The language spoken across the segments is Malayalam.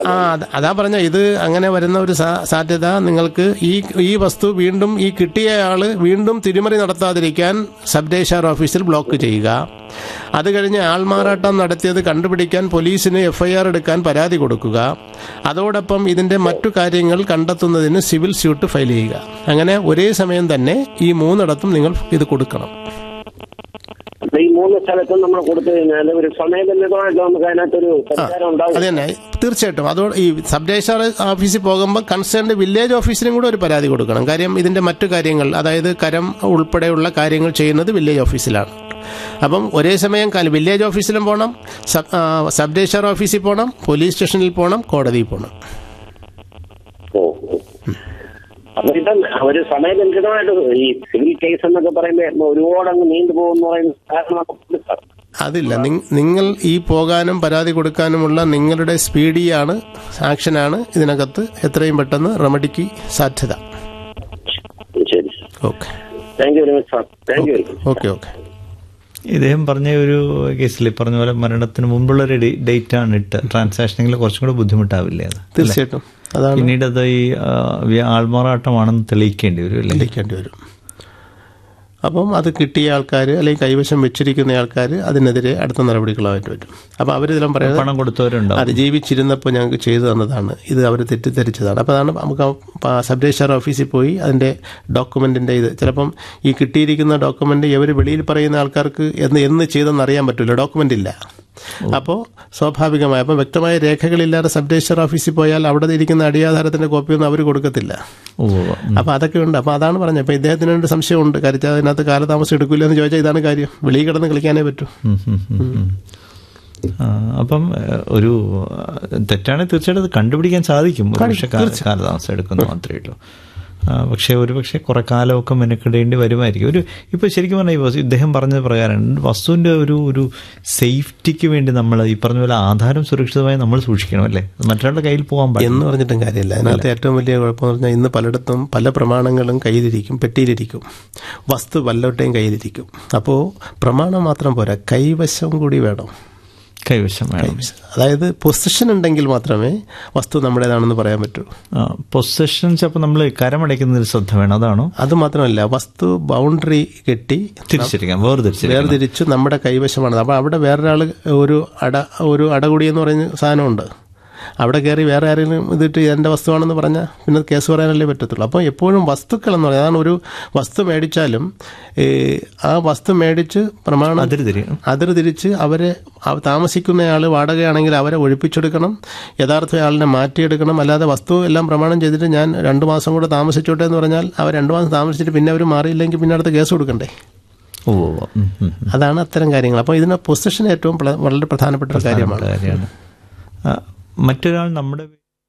ആ അത് അതാ പറഞ്ഞ ഇത് അങ്ങനെ വരുന്ന ഒരു സാ- സാധ്യത നിങ്ങൾക്ക് ഈ ഈ വസ്തു വീണ്ടും ഈ കിട്ടിയ ആള് വീണ്ടും തിരിമറി നടത്താതിരിക്കാൻ സബ് രജിസ്ട്രാർ ഓഫീസിൽ ബ്ലോക്ക് ചെയ്യുക അത് കഴിഞ്ഞ് ആൾമാറാട്ടം നടത്തിയത് കണ്ടുപിടിക്കാൻ പോലീസിന് എഫ്ഐആർ എടുക്കാൻ പരാതി കൊടുക്കുക അതോടൊപ്പം ഇതിന്റെ മറ്റു കാര്യങ്ങൾ കണ്ടെത്തുന്നതിന് സിവിൽ സ്യൂട്ട് ഫയൽ ചെയ്യുക അങ്ങനെ ഒരേ സമയം തന്നെ ഈ മൂന്നിടത്തും നിങ്ങൾ ഇത് കൊടുക്കണം അപ്പൊ ഈ മൂന്ന് സ്ഥലത്തും നമ്മൾ കൊടുത്തു കഴിഞ്ഞാൽ ഒരു സമയബന്ധിതമായിട്ട് നമുക്ക് അതിനകത്തൊരു പരിഹാരം ഉണ്ടാവും അത് തന്നെ തീർച്ചയായിട്ടും അതോടെ ഈ സബ് രജിസ്ട്രാർ ഓഫീസിൽ പോകുമ്പോൾ കൺസേൺഡ് വില്ലേജ് ഓഫീസിനും കൂടെ ഒരു പരാതി കൊടുക്കണം കാര്യം ഇതിന്റെ മറ്റു കാര്യങ്ങൾ അതായത് കരം ഉൾപ്പെടെയുള്ള കാര്യങ്ങൾ ചെയ്യുന്നത് വില്ലേജ് ഓഫീസിലാണ് അപ്പം ഒരേ സമയം കാല- വില്ലേജ് ഓഫീസിലും പോകണം സബ് ആ, സബ് രജിസ്ട്രാർ ഓഫീസിൽ പോകണം പോലീസ് സ്റ്റേഷനിൽ പോകണം കോടതിയിൽ പോകണം ഓ ഓ. അപ്പൊ ഇപ്പം ഒരു സമയബന്ധിതമായിട്ട് ഈ സിവിൽ കേസ് എന്നൊക്കെ പറയുമ്പോൾ ഒരുപാട് അങ്ങ് നീണ്ടു പോകുന്ന പറയുന്ന കാരണം നമുക്ക് കൊടുക്കാം. അതില്ല നിങ്- നിങ്ങൾ ഈ പോകാനും പരാതി കൊടുക്കാനുമുള്ള നിങ്ങളുടെ സ്പീഡിയാണ് ആക്ഷനാണ് ഇതിനകത്ത് എത്രയും പെട്ടെന്ന് റെമഡിക്ക് സാധ്യത ശരി okay thank you very much sir thank you very much okay okay ഇദ്ദേഹം പറഞ്ഞ ഒരു കേസിൽ ഈ പറഞ്ഞ പോലെ മരണത്തിന് മുമ്പുള്ള ഒരു ഡേറ്റ് ആണ് ഇട്ട് ട്രാൻസാക്ഷനിൽ കുറച്ചും കൂടെ ബുദ്ധിമുട്ടാവില്ലേ അത് തീർച്ചയായിട്ടും അതാണ് പിന്നീട് അത് ഈ ആ, വ്യ- ആൾമാറാട്ടമാണെന്ന് തെളിയിക്കേണ്ടി വരും അല്ലേ തെളിയിക്കേണ്ടി വരും അപ്പം അത് കിട്ടിയ ആൾക്കാർ അല്ലെങ്കിൽ കൈവശം വെച്ചിരിക്കുന്ന ആൾക്കാർ അതിനെതിരെ അടുത്ത നടപടികളായിട്ട് വരും അപ്പം അവരിതെല്ലാം പറയുന്നത് പണം കൊടുത്തവരുണ്ടാവും അത് ജീവിച്ചിരുന്നപ്പോൾ ഞങ്ങൾക്ക് ചെയ്തു തന്നതാണ് ഇത് അവർ തെറ്റിദ്ധരിച്ചതാണ് അപ്പോൾ അതാണ് നമുക്ക് ആ സബ് രജിസ്ട്രാർ ഓഫീസിൽ പോയി അതിൻ്റെ ഡോക്യുമെൻറ്റിൻ്റെ ഇത് ചിലപ്പം ഈ കിട്ടിയിരിക്കുന്ന ഡോക്യുമെൻ്റ് ഇവർ വെളിയിൽ പറയുന്ന ആൾക്കാർക്ക് എന്ന് എന്ന് ചെയ്തെന്ന് അറിയാൻ പറ്റില്ല ഡോക്യുമെൻ്റ് ഇല്ല അപ്പോൾ സ്വാഭാവികമായി അപ്പം വ്യക്തമായ രേഖകളില്ലാതെ സബ് രജിസ്ട്രാർ ഓഫീസിൽ പോയാൽ അവിടെ ഇരിക്കുന്ന അടിയാധാരത്തിൻ്റെ കോപ്പിയൊന്നും അവർ കൊടുക്കത്തില്ല ഓ അപ്പോൾ അതൊക്കെ ഉണ്ട് അപ്പോൾ അതാണ് പറഞ്ഞത് അപ്പോൾ ഇദ്ദേഹത്തിന് ഒരു സംശയമുണ്ട് കാര്യം അതിനകത്ത് കാലതാമസം എടുക്കില്ല എന്ന് ചോദിച്ചാൽ ഇതാണ് കാര്യം വെളിയിൽ കിടന്ന് കളിക്കാനേ പറ്റൂ ഉം, ഉം, ഉം, ഉം. ആ, അപ്പം ഏഹ്, ഒരു ആ, തെറ്റാണെങ്കിൽ തീർച്ചയായിട്ടും അത് കണ്ടുപിടിക്കാൻ സാധിക്കും ഒരു പക്ഷേ കാല- കാലതാമസം എടുക്കുന്നു മാത്രമേ ഉള്ളൂ ആ, പക്ഷേ ഒരു പക്ഷേ കുറെ കാലമൊക്കെ മെനക്കെടേണ്ടി വരുമായിരിക്കും ഒരു ഇപ്പൊ ശരിക്കും പറഞ്ഞാൽ ഈ വസ്തു- ഇദ്ദേഹം പറഞ്ഞത് പ്രകാരം വസ്തുവിന്റെ ഒരു ഒരു സേഫ്റ്റിക്ക് വേണ്ടി നമ്മൾ ഈ പറഞ്ഞ പോലെ ആധാരം സുരക്ഷിതമായി നമ്മൾ സൂക്ഷിക്കണം അല്ലേ മറ്റൊരാളുടെ കയ്യിൽ പോകാൻ പാടില്ല എന്ന് പറഞ്ഞിട്ടും കാര്യമില്ല അതിനകത്ത് ഏറ്റവും വലിയ കുഴപ്പമെന്ന് പറഞ്ഞാൽ ഇന്ന് പലയിടത്തും പല പ്രമാണങ്ങളും കയ്യിലിരിക്കും പെട്ടിയിലിരിക്കും വസ്തു വല്ലവരുടെയും കയ്യിലിരിക്കും അപ്പോൾ പ്രമാണം മാത്രം പോരാ കൈവശം കൂടി വേണം കൈവശം വേണം അതായത് പൊസിഷൻ ഉണ്ടെങ്കിൽ മാത്രമേ വസ്തു നമ്മുടേതാണെന്ന് പറയാൻ പറ്റൂ പൊസഷൻസ് അപ്പൊ നമ്മൾ കരമടയ്ക്കുന്നതിൽ ശ്രദ്ധ വേണം അതാണോ അത് മാത്രമല്ല വസ്തു ബൗണ്ടറി കെട്ടി തിരിച്ചിരിക്കാം വേർതിരിച്ചിരിക്കാം വേർതിരിച്ച് നമ്മുടെ കൈവശമാണ് അപ്പോൾ അവിടെ വേറൊരാൾ ഒരു അട ഒരു അടകുടി എന്ന് പറയുന്ന സാധനമുണ്ട് അവിടെ കയറി വേറെ ആരെങ്കിലും ഇതിട്ട് എൻ്റെ വസ്തുവാണെന്ന് പറഞ്ഞാൽ പിന്നെ കേസ് പറയാനല്ലേ പറ്റത്തുള്ളൂ അപ്പോൾ എപ്പോഴും വസ്തുക്കൾ എന്ന് പറയുന്നത് അതാണ് ഒരു വസ്തു മേടിച്ചാലും ഈ ആ വസ്തു മേടിച്ച് പ്രമാണം അതിര് തിരിയണം അതിർ തിരിച്ച് അവരെ അവ- താമസിക്കുന്നയാൾ വാടകയാണെങ്കിൽ അവരെ ഒഴിപ്പിച്ചെടുക്കണം യഥാർത്ഥ ആളിനെ മാറ്റിയെടുക്കണം അല്ലാതെ വസ്തു എല്ലാം പ്രമാണം ചെയ്തിട്ട് ഞാൻ രണ്ട് മാസം കൂടെ താമസിച്ചോട്ടെ എന്ന് പറഞ്ഞാൽ അവർ രണ്ട് മാസം താമസിച്ചിട്ട് പിന്നെ അവർ മാറിയില്ലെങ്കിൽ പിന്നെ അടുത്ത കേസ് കൊടുക്കണ്ടേ ഓ ഉം, ഉം, ഉം. അതാണ് അത്തരം കാര്യങ്ങൾ അപ്പോൾ ഇതിന് പൊസിഷൻ ഏറ്റവും പ്ര- വളരെ പ്രധാനപ്പെട്ട ഒരു കാര്യമാണ് കാര്യമാണ് ആ, മറ്റൊരാൾ നമ്മുടെ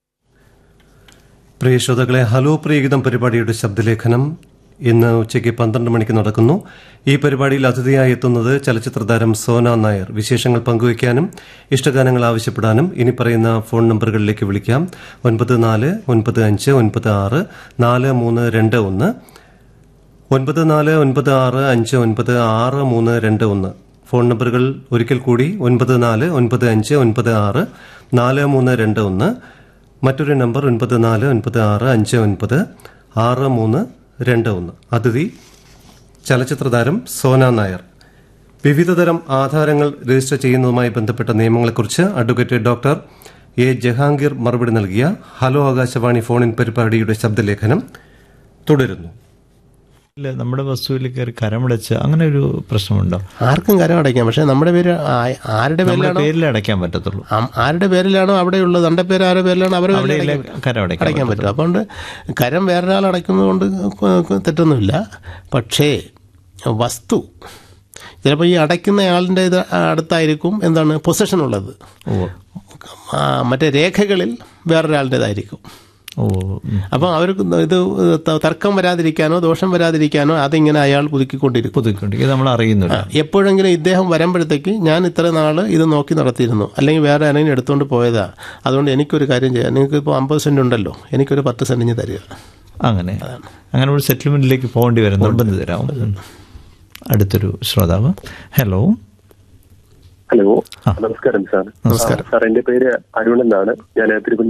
പ്രിയ ശ്രോതാക്കളെ ഹലോ പ്രിയഗീതം പരിപാടിയുടെ ശബ്ദലേഖനം ഇന്ന് ഉച്ചയ്ക്ക് പന്ത്രണ്ട് മണിക്ക് നടക്കുന്നു ഈ പരിപാടിയിൽ അതിഥിയായി എത്തുന്നത് ചലച്ചിത്ര താരം സോന നായർ വിശേഷങ്ങൾ പങ്കുവയ്ക്കാനും ഇഷ്ടഗാനങ്ങൾ ആവശ്യപ്പെടാനും ഇനി പറയുന്ന ഫോൺ നമ്പറുകളിലേക്ക് വിളിക്കാം ഒൻപത് നാല് ഒൻപത് അഞ്ച് ഒൻപത് ആറ് നാല് മൂന്ന് രണ്ട് ഒന്ന് ഒൻപത് നാല് ഒൻപത് ആറ് അഞ്ച് ഒൻപത് ആറ് മൂന്ന് രണ്ട് ഒന്ന് ഫോൺ നമ്പറുകൾ ഒരിക്കൽ കൂടി ഒൻപത് നാല് ഒൻപത് അഞ്ച് ഒൻപത് ആറ് നാല് മൂന്ന് രണ്ട് ഒന്ന് മറ്റൊരു നമ്പർ ഒൻപത് നാല് ഒൻപത് ആറ് അഞ്ച് ഒൻപത് ആറ് മൂന്ന് രണ്ട് ഒന്ന് അതിഥി ചലച്ചിത്ര താരം സോന നായർ വിവിധതരം ആധാരങ്ങൾ രജിസ്റ്റർ ചെയ്യുന്നതുമായി ബന്ധപ്പെട്ട നിയമങ്ങളെക്കുറിച്ച് അഡ്വക്കേറ്റ് ഡോക്ടർ എ ജഹാംഗീർ മറുപടി നൽകിയ ഹലോ ആകാശവാണി ഫോണിൻ പരിപാടിയുടെ ശബ്ദലേഖനം തുടരുന്നു ഇല്ല, നമ്മുടെ വസ്തുവിൽ കയറി കരമടച്ച് അങ്ങനെ ഒരു പ്രശ്നമുണ്ടോ ആർക്കും കരം അടയ്ക്കാം പക്ഷേ നമ്മുടെ പേര് ആ- ആരുടെ നമ്മുടെ പേരിലാണോ പേരിൽ അടയ്ക്കാൻ പറ്റത്തുള്ളൂ ആ- ആരുടെ പേരിലാണോ അവിടെയുള്ളത് തന്റെ പേര് ആരുടെ പേരിലാണോ അവരെ അവിടെ പേരിൽ ഇല്ല കരം അടയ്ക്കാൻ അടയ്ക്കാൻ പറ്റും അതുകൊണ്ട് കരം വേറൊരാൾ അടയ്ക്കുന്നതുകൊണ്ട് ക- തെറ്റൊന്നുമില്ല പക്ഷേ വസ്തു ചിലപ്പോൾ ഈ അടയ്ക്കുന്ന ആളിൻ്റെ ഇത് അടുത്തായിരിക്കും എന്താണ് പൊസഷൻ ഉള്ളത് ഓ ആ, മറ്റേ രേഖകളിൽ വേറൊരാളുടേതായിരിക്കും ഓ ഉം. അപ്പം അവർക്ക് ഇത് ത- തർക്കം വരാതിരിക്കാനോ ദോഷം വരാതിരിക്കാനോ അതിങ്ങനെ അയാൾ പുതുക്കിക്കൊണ്ടിരിക്കും പുതുക്കുണ്ട് ഇത് നമ്മൾ അറിയുന്നില്ല എപ്പോഴെങ്കിലും ഇദ്ദേഹം വരുമ്പോഴത്തേക്ക് ഞാൻ ഇത്ര നാൾ ഇത് നോക്കി നടത്തിയിരുന്നു അല്ലെങ്കിൽ വേറെ ആരെങ്കിലും എടുത്തുകൊണ്ട് പോയതാ അതുകൊണ്ട് എനിക്കൊരു കാര്യം ചെയ്യാം നിങ്ങൾക്ക് ഇപ്പോൾ അമ്പത് സെന്റ് ഉണ്ടല്ലോ എനിക്കൊരു പത്ത് സെന്റിന് തരിക അങ്ങനെ അങ്ങനെ ഒരു സെറ്റിൽമെന്റിലേക്ക് പോകേണ്ടി വരും നിർബന്ധിതരാവും ഉം. അടുത്തൊരു ശ്രോതാവ് ഹലോ ഹലോ ആ. നമസ്കാരം സാർ നമസ്കാരം. സാർ എന്റെ പേര് അരുൺ എന്നാണ് ഞാൻ തിരുവനന്തപുരം